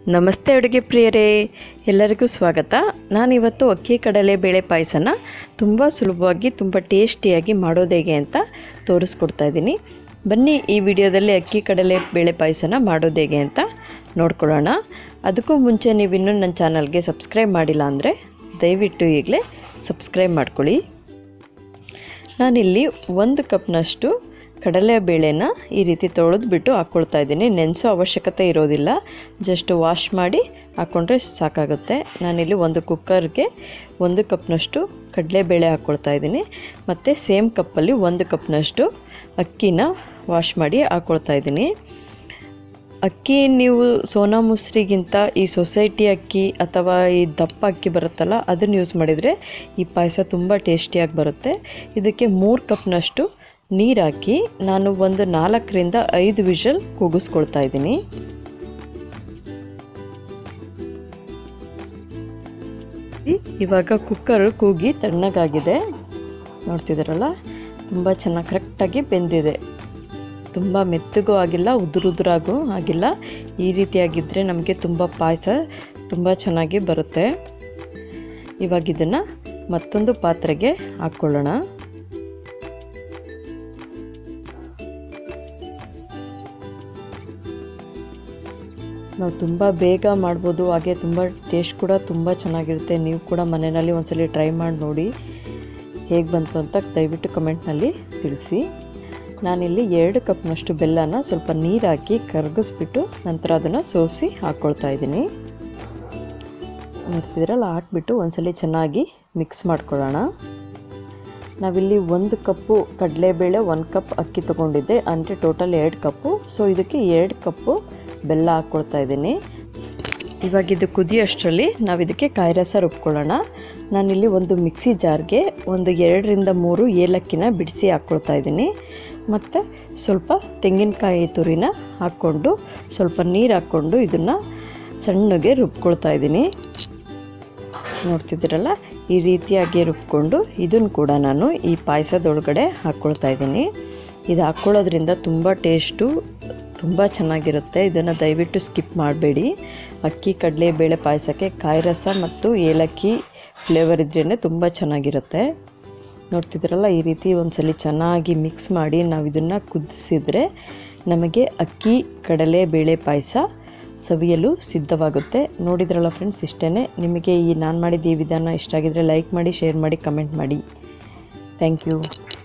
ನಮಸ್ತೆ ಅಡುಗೆ ಪ್ರಿಯರೇ ಎಲ್ಲರಿಗೂ ಸ್ವಾಗತ ನಾನಿವತ್ತು ಅಕ್ಕಿ ಕಡಲೆ ಬೇಳೆ ಪಾಯಸನ ತುಂಬ ಸುಲಭವಾಗಿ ತುಂಬ ಟೇಸ್ಟಿಯಾಗಿ ಮಾಡೋದು ಹೇಗೆ ಅಂತ ತೋರಿಸ್ಕೊಡ್ತಾ ಇದ್ದೀನಿ ಬನ್ನಿ ಈ ವಿಡಿಯೋದಲ್ಲಿ ಅಕ್ಕಿ ಕಡಲೆ ಬೇಳೆ ಪಾಯಸನ ಮಾಡೋದು ಹೇಗೆ ಅಂತ ನೋಡ್ಕೊಳ್ಳೋಣ ಅದಕ್ಕೂ ಮುಂಚೆ ನೀವಿನ್ನೂ ನನ್ನ ಚಾನಲ್ಗೆ ಸಬ್ಸ್ಕ್ರೈಬ್ ಮಾಡಿಲ್ಲ ಅಂದರೆ ದಯವಿಟ್ಟು ಈಗಲೇ ಸಬ್ಸ್ಕ್ರೈಬ್ ಮಾಡ್ಕೊಳ್ಳಿ ನಾನಿಲ್ಲಿ ಒಂದು ಕಪ್ನಷ್ಟು ಕಡಲೆಬೇಳೆನ ಈ ರೀತಿ ತೊಳೆದ್ಬಿಟ್ಟು ಹಾಕ್ಕೊಳ್ತಾ ಇದ್ದೀನಿ ನೆನೆಸೋ ಅವಶ್ಯಕತೆ ಇರೋದಿಲ್ಲ ಜಸ್ಟ್ ವಾಶ್ ಮಾಡಿ ಹಾಕ್ಕೊಂಡ್ರೆ ಸಾಕಾಗುತ್ತೆ ನಾನಿಲ್ಲಿ ಒಂದು ಕುಕ್ಕರ್ಗೆ ಒಂದು ಕಪ್ನಷ್ಟು ಕಡಲೆಬೇಳೆ ಹಾಕ್ಕೊಳ್ತಾ ಇದ್ದೀನಿ ಮತ್ತು ಸೇಮ್ ಕಪ್ಪಲ್ಲಿ ಒಂದು ಕಪ್ನಷ್ಟು ಅಕ್ಕಿನ ವಾಶ್ ಮಾಡಿ ಹಾಕ್ಕೊಳ್ತಾ ಇದ್ದೀನಿ ಅಕ್ಕಿ ನೀವು ಸೋನಾ ಮುಸ್ರಿಗಿಂತ ಈ ಸೊಸೈಟಿ ಅಕ್ಕಿ ಅಥವಾ ಈ ದಪ್ಪ ಅಕ್ಕಿ ಬರುತ್ತಲ್ಲ ಅದನ್ನು ಯೂಸ್ ಮಾಡಿದರೆ ಈ ಪಾಯಸ ತುಂಬ ಟೇಸ್ಟಿಯಾಗಿ ಬರುತ್ತೆ ಇದಕ್ಕೆ ಮೂರು ಕಪ್ನಷ್ಟು ನೀರು ಹಾಕಿ ನಾನು ಒಂದು ನಾಲ್ಕರಿಂದ ಐದು ವಿಷಲ್ ಕೂಗಿಸ್ಕೊಳ್ತಾ ಇದ್ದೀನಿ ಇವಾಗ ಕುಕ್ಕರ್ ಕೂಗಿ ತಣ್ಣಗಾಗಿದೆ ನೋಡ್ತಿದ್ದೀರಲ್ಲ ತುಂಬ ಚೆನ್ನಾಗಿ ಕರೆಕ್ಟಾಗಿ ಬೆಂದಿದೆ ತುಂಬ ಮೆತ್ತಗೂ ಆಗಿಲ್ಲ ಉದುರುದುರಾಗೂ ಆಗಿಲ್ಲ ಈ ರೀತಿಯಾಗಿದ್ದರೆ ನಮಗೆ ತುಂಬ ಪಾಯಸ ತುಂಬ ಚೆನ್ನಾಗಿ ಬರುತ್ತೆ ಇವಾಗ ಇದನ್ನು ಮತ್ತೊಂದು ಪಾತ್ರೆಗೆ ಹಾಕ್ಕೊಳ್ಳೋಣ ನಾವು ತುಂಬ ಬೇಗ ಮಾಡ್ಬೋದು ಹಾಗೆ ತುಂಬ ಟೇಸ್ಟ್ ಕೂಡ ತುಂಬ ಚೆನ್ನಾಗಿರುತ್ತೆ ನೀವು ಕೂಡ ಮನೆಯಲ್ಲಿ ಒಂದ್ಸಲಿ ಟ್ರೈ ಮಾಡಿ ನೋಡಿ ಹೇಗೆ ಬಂತು ಅಂತ ದಯವಿಟ್ಟು ಕಮೆಂಟ್ನಲ್ಲಿ ತಿಳಿಸಿ ನಾನಿಲ್ಲಿ ಎರಡು ಕಪ್ನಷ್ಟು ಬೆಲ್ಲನ ಸ್ವಲ್ಪ ನೀರು ಹಾಕಿ ಕರಗಿಸ್ಬಿಟ್ಟು ನಂತರ ಅದನ್ನು ಸೋಸಿ ಹಾಕ್ಕೊಳ್ತಾ ಇದ್ದೀನಿ ನೋಡ್ತಿದ್ದೀರಲ್ಲ ಹಾಕ್ಬಿಟ್ಟು ಒಂದ್ಸಲಿ ಚೆನ್ನಾಗಿ ಮಿಕ್ಸ್ ಮಾಡ್ಕೊಳ್ಳೋಣ ನಾವಿಲ್ಲಿ ಒಂದು ಕಪ್ಪು ಕಡಲೆಬೇಳೆ ಒಂದು ಕಪ್ ಅಕ್ಕಿ ತೊಗೊಂಡಿದ್ದೆ ಅಂದರೆ ಟೋಟಲ್ ಎರಡು ಕಪ್ಪು ಸೊ ಇದಕ್ಕೆ ಎರಡು ಕಪ್ಪು ಬೆಲ್ಲ ಹಾಕ್ಕೊಳ್ತಾ ಇದ್ದೀನಿ ಇವಾಗ ಇದು ಕುದಿಯೋಷ್ಟರಲ್ಲಿ ನಾವು ಇದಕ್ಕೆ ಕಾಯಿ ರಸ ರುಬ್ಕೊಳ್ಳೋಣ ನಾನಿಲ್ಲಿ ಒಂದು ಮಿಕ್ಸಿ ಜಾರ್ಗೆ ಒಂದು ಎರಡರಿಂದ ಮೂರು ಏಲಕ್ಕಿನ ಬಿಡಿಸಿ ಹಾಕ್ಕೊಳ್ತಾ ಇದ್ದೀನಿ ಮತ್ತು ಸ್ವಲ್ಪ ತೆಂಗಿನಕಾಯಿ ತುರಿನ ಹಾಕ್ಕೊಂಡು ಸ್ವಲ್ಪ ನೀರು ಹಾಕ್ಕೊಂಡು ಇದನ್ನು ಸಣ್ಣಗೆ ರುಬ್ಕೊಳ್ತಾ ಇದ್ದೀನಿ ನೋಡ್ತಿದ್ದೀರಲ್ಲ ಈ ರೀತಿಯಾಗಿ ರುಬ್ಕೊಂಡು ಇದನ್ನು ಕೂಡ ನಾನು ಈ ಪಾಯಸದೊಳಗಡೆ ಹಾಕ್ಕೊಳ್ತಾ ಇದ್ದೀನಿ ಇದು ಹಾಕ್ಕೊಳ್ಳೋದ್ರಿಂದ ತುಂಬ ಟೇಸ್ಟು ತುಂಬ ಚೆನ್ನಾಗಿರುತ್ತೆ ಇದನ್ನು ದಯವಿಟ್ಟು ಸ್ಕಿಪ್ ಮಾಡಬೇಡಿ ಅಕ್ಕಿ ಕಡಲೆ ಬೇಳೆ ಪಾಯಸಕ್ಕೆ ಕಾಯಿ ರಸ ಮತ್ತು ಏಲಕ್ಕಿ ಫ್ಲೇವರ್ ಇದ್ರೇ ತುಂಬ ಚೆನ್ನಾಗಿರುತ್ತೆ ನೋಡ್ತಿದ್ದೀರಲ್ಲ ಈ ರೀತಿ ಒಂದ್ಸಲಿ ಚೆನ್ನಾಗಿ ಮಿಕ್ಸ್ ಮಾಡಿ ನಾವು ಇದನ್ನು ಕುದಿಸಿದ್ರೆ ನಮಗೆ ಅಕ್ಕಿ ಕಡಲೆ ಬೇಳೆ ಪಾಯಸ ಸವಿಯಲು ಸಿದ್ಧವಾಗುತ್ತೆ ನೋಡಿದ್ರಲ್ಲ ಫ್ರೆಂಡ್ಸ್ ಇಷ್ಟೇ ನಿಮಗೆ ಈ ನಾನು ಮಾಡಿದ ಈ ವಿಧಾನ ಇಷ್ಟ ಆಗಿದರೆ ಲೈಕ್ ಮಾಡಿ ಶೇರ್ ಮಾಡಿ ಕಮೆಂಟ್ ಮಾಡಿ ಥ್ಯಾಂಕ್ ಯು